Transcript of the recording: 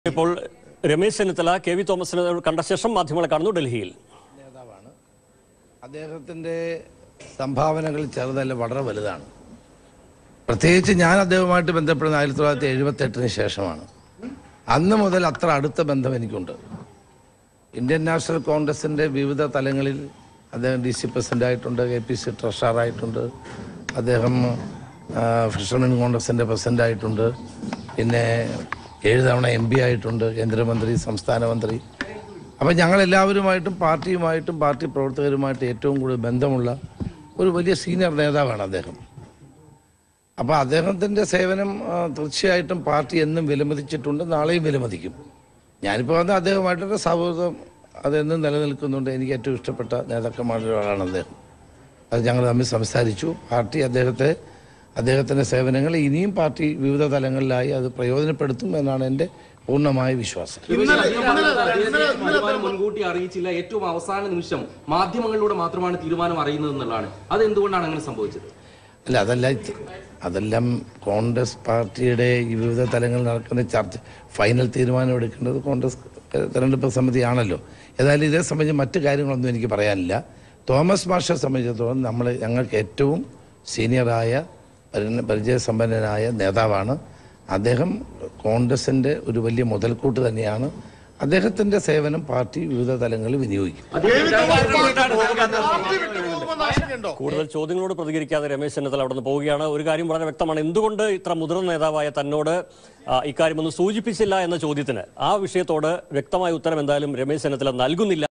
ഇപ്പോൾ Ramesh Chennithala K V തോമസിനെ കണ്ട ശേഷം മാധ്യമങ്ങളെ കാണുന്നു ഡൽഹിയിൽ നേതാവാണ് അദ്ദേഹത്തിൻ്റെ സംഭാവനകൾ ചെറുതല്ല വളരെ വലുതാണ് പ്രത്യേകിച്ച് ഞാൻ അദ്ദേഹവുമായിട്ട് ബന്ധപ്പെടുന്ന ആയിരത്തി തൊള്ളായിരത്തി എഴുപത്തി എട്ടിന് ശേഷമാണ് അന്ന് മുതൽ അത്ര അടുത്ത ബന്ധം എനിക്കുണ്ട് ഇന്ത്യൻ നാഷണൽ കോൺഗ്രസിൻ്റെ വിവിധ തലങ്ങളിൽ അദ്ദേഹം ഡി സി പ്രസിഡന്റ് ആയിട്ടുണ്ട് എ പി സി ട്രഷറായിട്ടുണ്ട് അദ്ദേഹം ആ, ഫിഷർമെൻ കോൺഗ്രസിൻ്റെ പ്രസിഡന്റ് ആയിട്ടുണ്ട് പിന്നെ ഏഴ് തവണ എം പി ആയിട്ടുണ്ട് കേന്ദ്രമന്ത്രി സംസ്ഥാന മന്ത്രി അപ്പം ഞങ്ങൾ എല്ലാവരുമായിട്ടും പാർട്ടിയുമായിട്ടും പാർട്ടി പ്രവർത്തകരുമായിട്ട് ഏറ്റവും കൂടുതൽ ബന്ധമുള്ള ഒരു വലിയ സീനിയർ നേതാവാണ് അദ്ദേഹം അപ്പോൾ അദ്ദേഹത്തിൻ്റെ സേവനം ആ, തീർച്ചയായിട്ടും പാർട്ടി എന്നും വിലമതിച്ചിട്ടുണ്ട് നാളെയും വിലമതിക്കും ഞാനിപ്പോൾ വന്ന അദ്ദേഹമായിട്ടൊരു സൗഹൃദം അതെന്നും നിലനിൽക്കുന്നുണ്ട് എനിക്ക് ഏറ്റവും ഇഷ്ടപ്പെട്ട നേതാക്കന്മാരിൽ ഒരാളാണ് അദ്ദേഹം അത് ഞങ്ങൾ തമ്മിൽ സംസാരിച്ചു പാർട്ടി അദ്ദേഹത്തെ അദ്ദേഹത്തിൻ്റെ സേവനങ്ങൾ ഇനിയും പാർട്ടി വിവിധ തലങ്ങളിലായി അത് പ്രയോജനപ്പെടുത്തും എന്നാണ് എൻ്റെ പൂർണ്ണമായ വിശ്വാസം തീരുമാനം മുൻകൂട്ടി അറിയിച്ചില്ല ഏറ്റവും അവസാന നിമിഷം മാധ്യമങ്ങളിലൂടെ മാത്രമാണ് തീരുമാനം അറിയുന്നത് എന്നുള്ളതാണ് അത് എന്തുകൊണ്ടാണ് അങ്ങനെ സംഭവിച്ചത് അല്ല അതല്ല ഇത് അതെല്ലാം കോൺഗ്രസ് പാർട്ടിയുടെ ഈ വിവിധ തലങ്ങളിൽ നടക്കുന്ന ചർച്ച ഫൈനൽ തീരുമാനം എടുക്കേണ്ടത് കോൺഗ്രസ് ഏഹ്, തെരഞ്ഞെടുപ്പ് സമിതിയാണല്ലോ ഏതായാലും ഇതേ സംബന്ധിച്ച് മറ്റു കാര്യങ്ങളൊന്നും എനിക്ക് പറയാനില്ല തോമസ് മാഷെ സംബന്ധിച്ചിടത്തോളം നമ്മൾ ഞങ്ങൾക്ക് ഏറ്റവും സീനിയറായ പരി- പരിചയസമ്പന്നനായ നേതാവാണ് അദ്ദേഹം കോൺഗ്രസിൻ്റെ ഒരു വലിയ മുതൽക്കൂട്ട് തന്നെയാണ് അദ്ദേഹത്തിൻ്റെ സേവനം പാർട്ടി വിവിധ തലങ്ങളിൽ വിനിയോഗിക്കും കൂടുതൽ ചോദ്യങ്ങളോട് പ്രതികരിക്കാതെ രമേശ് ചെന്നിത്തല അവിടെ നിന്ന് പോവുകയാണ് ഒരു കാര്യം വളരെ വ്യക്തമാണ് എന്തുകൊണ്ട് ഇത്ര മുതിർന്ന നേതാവായ തന്നോട് ആ, ഇക്കാര്യമൊന്നും സൂചിപ്പിച്ചില്ല എന്ന ചോദ്യത്തിന് ആ വിഷയത്തോട് വ്യക്തമായ ഉത്തരം എന്തായാലും രമേശ് ചെന്നിത്തല നൽകുന്നില്ല